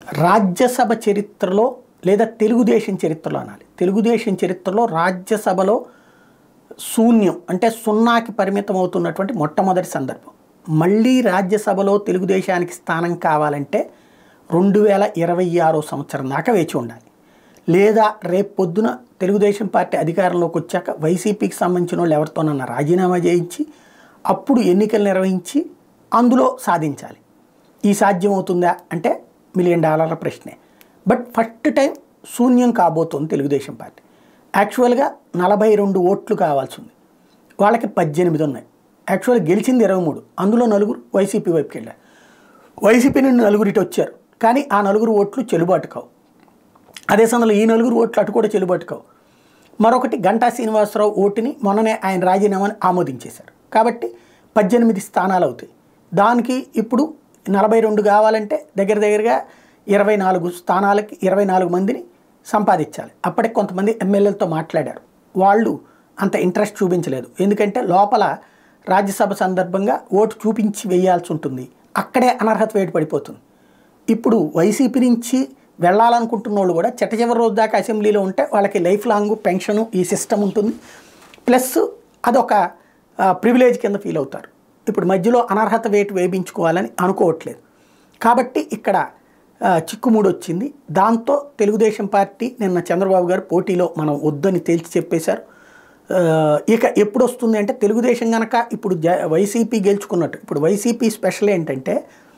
రాజ్యసభ చరిత్రలో లేదా తెలుగుదేశం చరిత్రలో అనాలి తెలుగుదేశం చరిత్రలో రాజ్యసభలో శూన్యం అంటే సున్నాకి పరిమితం అవుతున్నటువంటి మొట్టమొదటి సందర్భం మళ్ళీ రాజ్యసభలో తెలుగుదేశానికి స్థానం కావాలంటే రెండు వేల ఇరవై ఆరో సంవత్సరం దాకా వేచి ఉండాలి లేదా రేపు పొద్దున తెలుగుదేశం పార్టీ అధికారంలోకి వచ్చాక వైసీపీకి సంబంధించిన వాళ్ళు ఎవరితోనన్నా రాజీనామా చేయించి అప్పుడు ఎన్నికలు నిర్వహించి అందులో సాధించాలి ఈ సాధ్యం అవుతుందా అంటే మిలియన్ డాలర్ల ప్రశ్నే బట్ ఫస్ట్ టైం శూన్యం కాబోతోంది తెలుగుదేశం పార్టీ యాక్చువల్గా నలభై రెండు ఓట్లు కావాల్సి ఉంది వాళ్ళకి పద్దెనిమిది ఉన్నాయి యాక్చువల్గా గెలిచింది ఇరవై మూడు అందులో నలుగురు వైసీపీ వైపుకి వెళ్ళారు వైసీపీ నుండి నలుగురు ఇటు వచ్చారు కానీ ఆ నలుగురు ఓట్లు చెల్లుబాటు కావు అదే సమయంలో ఈ నలుగురు ఓట్లు అటు కూడా చెల్లుబాటు కావు మరొకటి గంటా శ్రీనివాసరావు ఓటుని మొన్ననే ఆయన రాజీనామాని ఆమోదించేశారు కాబట్టి పద్దెనిమిది స్థానాలు అవుతాయి దానికి ఇప్పుడు నలభై రెండు కావాలంటే దగ్గర దగ్గరగా ఇరవై నాలుగు స్థానాలకి ఇరవై నాలుగు మందిని సంపాదించాలి అప్పటికి కొంతమంది ఎమ్మెల్యేలతో మాట్లాడారు వాళ్ళు అంత ఇంట్రెస్ట్ చూపించలేదు ఎందుకంటే లోపల రాజ్యసభ సందర్భంగా ఓటు చూపించి వేయాల్సి ఉంటుంది అక్కడే అనర్హత వేటు పడిపోతుంది ఇప్పుడు వైసీపీ నుంచి వెళ్ళాలనుకుంటున్న వాళ్ళు కూడా చెట్ట చివరి రోజు దాకా అసెంబ్లీలో ఉంటే వాళ్ళకి లైఫ్ లాంగ్ పెన్షను ఈ సిస్టమ్ ఉంటుంది ప్లస్ అదొక ప్రివిలేజ్ కింద ఫీల్ అవుతారు ఇప్పుడు మధ్యలో అనర్హత వేటు వేయించుకోవాలని అనుకోవట్లేదు కాబట్టి ఇక్కడ ఆ, చిక్కుముడి వచ్చింది దాంతో తెలుగుదేశం పార్టీ నిన్న చంద్రబాబు గారు పోటీలో మనం వద్దని తేల్చి చెప్పేశారు ఆ, ఇక ఎప్పుడు వస్తుంది అంటే తెలుగుదేశం కనుక ఇప్పుడు జ వైసీపీ గెలుచుకున్నట్టు ఇప్పుడు వైసీపీ స్పెషల్ ఏంటంటే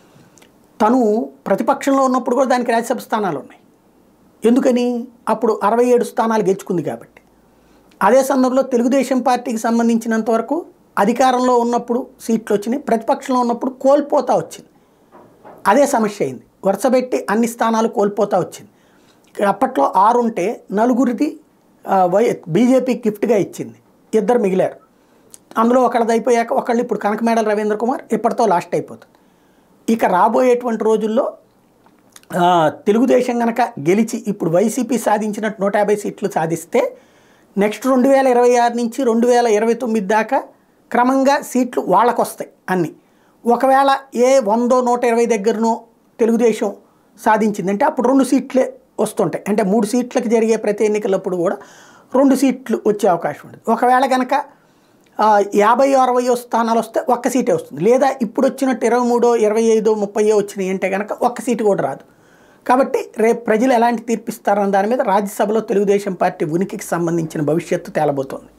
తను ప్రతిపక్షంలో ఉన్నప్పుడు కూడా దానికి రాజ్యసభ స్థానాలు ఉన్నాయి ఎందుకని అప్పుడు అరవై ఏడు స్థానాలు గెలుచుకుంది కాబట్టి అదే సందర్భంలో తెలుగుదేశం పార్టీకి సంబంధించినంత వరకు అధికారంలో ఉన్నప్పుడు సీట్లు వచ్చినాయి ప్రతిపక్షంలో ఉన్నప్పుడు కోల్పోతా వచ్చింది అదే సమస్య అయింది వరుసపెట్టి అన్ని స్థానాలు కోల్పోతా వచ్చింది అప్పట్లో ఆరు ఉంటే నలుగురిది ఆ, వై బీజేపీ గిఫ్ట్గా ఇచ్చింది ఇద్దరు మిగిలారు అందులో ఒకళ్ళది అయిపోయాక ఒకళ్ళు ఇప్పుడు కనకమేడల రవీంద్ర కుమార్ ఇప్పటితో లాస్ట్ అయిపోతుంది ఇక రాబోయేటువంటి రోజుల్లో ఆ, తెలుగుదేశం కనుక గెలిచి ఇప్పుడు వైసీపీ సాధించినట్టు నూట యాభై సీట్లు సాధిస్తే నెక్స్ట్ రెండు వేల ఇరవై ఆరు నుంచి రెండు వేల ఇరవై తొమ్మిది దాకా క్రమంగా సీట్లు వాళ్ళకు వస్తాయి అన్నీ ఒకవేళ ఏ వందో నూట ఇరవై దగ్గరనో తెలుగుదేశం సాధించిందంటే అప్పుడు రెండు సీట్లే వస్తుంటాయి అంటే మూడు సీట్లకు జరిగే ప్రతి ఎన్నికలప్పుడు కూడా రెండు సీట్లు వచ్చే అవకాశం ఉంటుంది ఒకవేళ కనుక ఆ, యాభై అరవయో స్థానాలు వస్తే ఒక్క సీటే వస్తుంది లేదా ఇప్పుడు వచ్చినట్టు ఇరవై మూడో ఇరవై ఐదో ముప్పయో వచ్చినాయి అంటే కనుక ఒక్క సీటు కూడా రాదు కాబట్టి రేపు ప్రజలు ఎలాంటి తీర్పిస్తారన్న దాని మీద రాజ్యసభలో తెలుగుదేశం పార్టీ ఉనికికి సంబంధించిన భవిష్యత్తు తేలబోతోంది